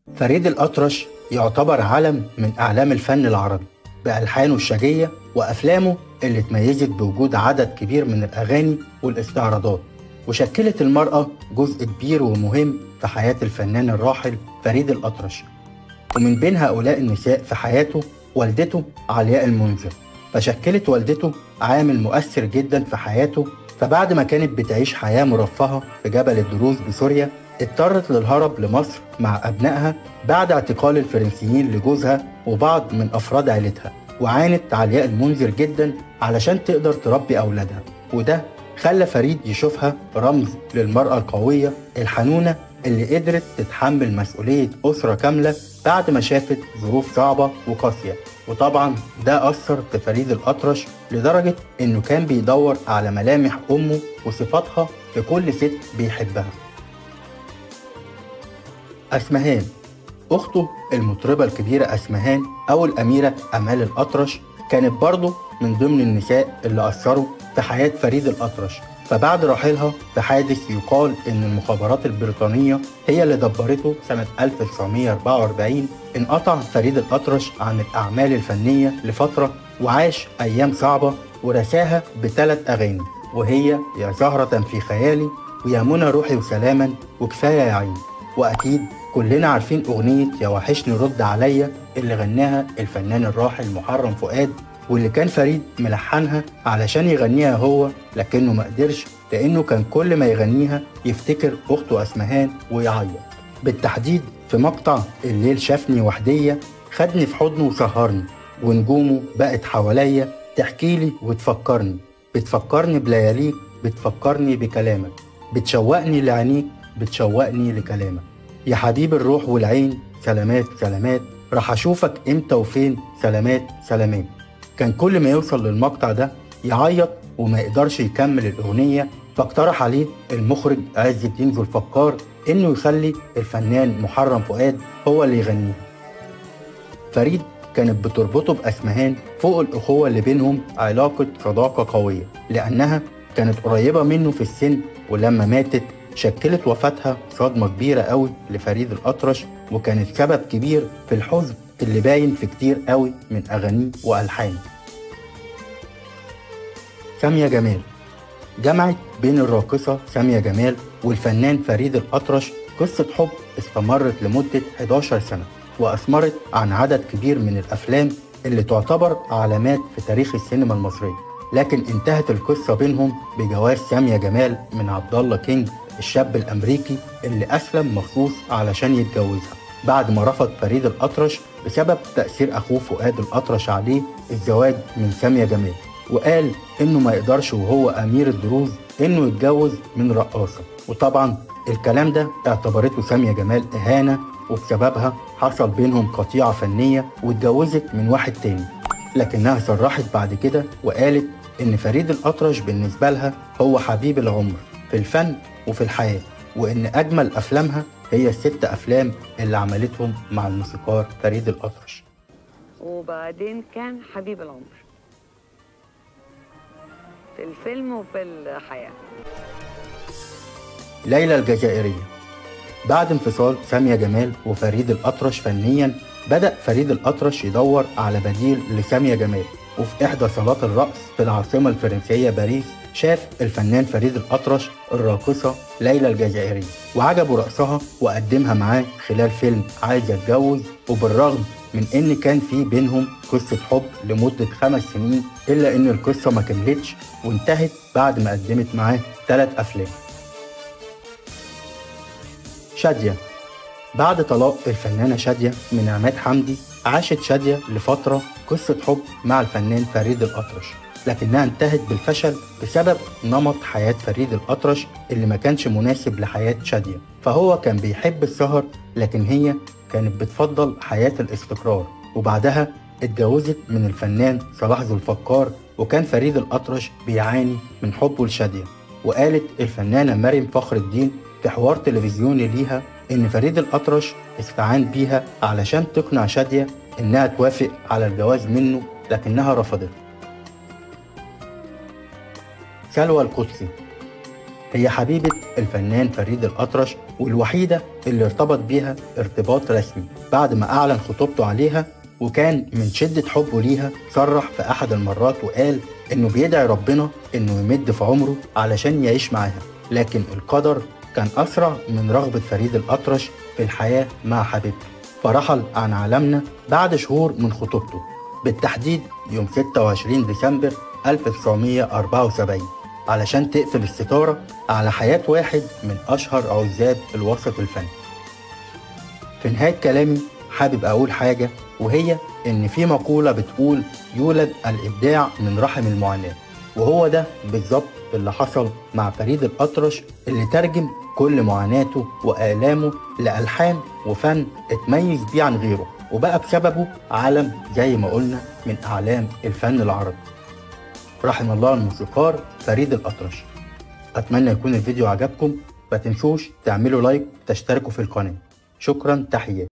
فريد الأطرش يعتبر علم من أعلام الفن العربي بألحانه الشجية وأفلامه اللي اتميزت بوجود عدد كبير من الأغاني والاستعراضات وشكلت المرأة جزء كبير ومهم في حياة الفنان الراحل فريد الأطرش ومن بين هؤلاء النساء في حياته والدته علياء المنذر فشكلت والدته عامل مؤثر جدا في حياته فبعد ما كانت بتعيش حياة مرفهة في جبل الدروز بسوريا اضطرت للهرب لمصر مع أبنائها بعد اعتقال الفرنسيين لجوزها وبعض من أفراد عيلتها وعانت علياء المنذر جدا علشان تقدر تربي أولادها وده خلى فريد يشوفها رمز للمرأة القوية الحنونة اللي قدرت تتحمل مسؤولية أسرة كاملة بعد ما شافت ظروف صعبة وقاسية وطبعا ده أثر في فريد الأطرش لدرجة إنه كان بيدور على ملامح أمه وصفاتها في كل ست بيحبها أسمهان أخته المطربة الكبيرة أسمهان أو الأميرة أمال الأطرش كانت برضه من ضمن النساء اللي أثروا في حياة فريد الأطرش فبعد رحيلها في حادث يقال إن المخابرات البريطانية هي اللي دبرته سنة 1944 انقطع فريد الأطرش عن الأعمال الفنية لفترة وعاش أيام صعبة ورساها بثلاث أغاني وهي يا زهرة في خيالي ويا منى روحي وسلاما وكفاية يا عيني وأكيد كلنا عارفين أغنية يا وحشني رد عليا اللي غناها الفنان الراحل محرم فؤاد واللي كان فريد ملحنها علشان يغنيها هو لكنه ما قدرش لأنه كان كل ما يغنيها يفتكر أخته أسمهان ويعيط بالتحديد في مقطع الليل شافني وحدية خدني في حضنه وسهرني ونجومه بقت حواليا تحكيلي وتفكرني بتفكرني بلياليك بتفكرني بكلامك بتشوقني لعينيك بتشوقني لكلامك يا حبيب الروح والعين سلامات سلامات راح اشوفك امتى وفين سلامات سلامات كان كل ما يوصل للمقطع ده يعيط وما يقدرش يكمل الاغنيه فاقترح عليه المخرج عز الدين ذو الفقار انه يخلي الفنان محرم فؤاد هو اللي يغنيها فريد كانت بتربطه بأسمهان فوق الأخوة اللي بينهم علاقة صداقة قوية لأنها كانت قريبة منه في السن ولما ماتت شكلت وفاتها صدمة كبيرة قوي لفريد الأطرش وكانت سبب كبير في الحزن اللي باين في كتير قوي من أغانيه وألحانه سامية جمال جمعت بين الراقصة سامية جمال والفنان فريد الأطرش قصة حب استمرت لمدة 11 سنة وأثمرت عن عدد كبير من الأفلام اللي تعتبر علامات في تاريخ السينما المصرية لكن انتهت القصة بينهم بجواز سامية جمال من عبد الله كينج الشاب الأمريكي اللي أسلم مخصوص علشان يتجوزها بعد ما رفض فريد الأطرش بسبب تأثير أخوه فؤاد الأطرش عليه الزواج من سامية جمال وقال إنه ما يقدرش وهو أمير الدروز إنه يتجوز من رقاصة وطبعا الكلام ده اعتبرته سامية جمال إهانة وبسببها حصل بينهم قطيعة فنية واتجوزت من واحد تاني لكنها صرحت بعد كده وقالت إن فريد الأطرش بالنسبة لها هو حبيب العمر في الفن وفي الحياة وإن أجمل أفلامها هي الست أفلام اللي عملتهم مع الموسيقار فريد الأطرش وبعدين كان حبيب العمر في الفيلم وفي الحياة ليلى الجزائرية بعد انفصال سامية جمال وفريد الأطرش فنيا بدأ فريد الأطرش يدور على بديل لسامية جمال وفي إحدى صالات الرقص في العاصمة الفرنسية باريس شاف الفنان فريد الأطرش الراقصة ليلى الجزائرية وعجبه رقصها وقدمها معاه خلال فيلم عايز اتجوز وبالرغم من ان كان في بينهم قصة حب لمدة خمس سنين الا ان القصة ما كملتش وانتهت بعد ما قدمت معاه ثلاث افلام شادية بعد طلاق الفنانة شادية من عماد حمدي عاشت شادية لفترة قصة حب مع الفنان فريد الأطرش لكنها انتهت بالفشل بسبب نمط حياة فريد الأطرش اللي ما كانش مناسب لحياة شادية فهو كان بيحب السهر لكن هي كانت بتفضل حياة الاستقرار وبعدها اتجوزت من الفنان صلاح ذو الفقار وكان فريد الأطرش بيعاني من حبه لشادية وقالت الفنانة مريم فخر الدين في حوار تلفزيوني ليها إن فريد الأطرش استعان بيها علشان تقنع شادية إنها توافق على الجواز منه لكنها رفضت سلوى القدسي هي حبيبة الفنان فريد الأطرش والوحيدة اللي ارتبط بيها ارتباط رسمي بعد ما أعلن خطوبته عليها وكان من شدة حبه ليها صرح في أحد المرات وقال إنه بيدعي ربنا إنه يمد في عمره علشان يعيش معاها لكن القدر كان أسرع من رغبة فريد الأطرش في الحياة مع حبيبته فرحل عن عالمنا بعد شهور من خطوبته بالتحديد يوم 26 ديسمبر 1974 علشان تقفل الستارة على حياة واحد من أشهر عزاب الوسط الفني في نهاية كلامي حابب أقول حاجة وهي إن في مقولة بتقول يولد الإبداع من رحم المعاناة وهو ده بالظبط اللي حصل مع فريد الأطرش اللي ترجم كل معاناته وآلامه لألحان وفن اتميز بيه عن غيره وبقى بسببه عالم زي ما قلنا من أعلام الفن العربي رحم الله الموسيقار فريد الأطرش أتمنى يكون الفيديو عجبكم ما تنسوش تعملوا لايك وتشتركوا في القناة شكرا تحياتي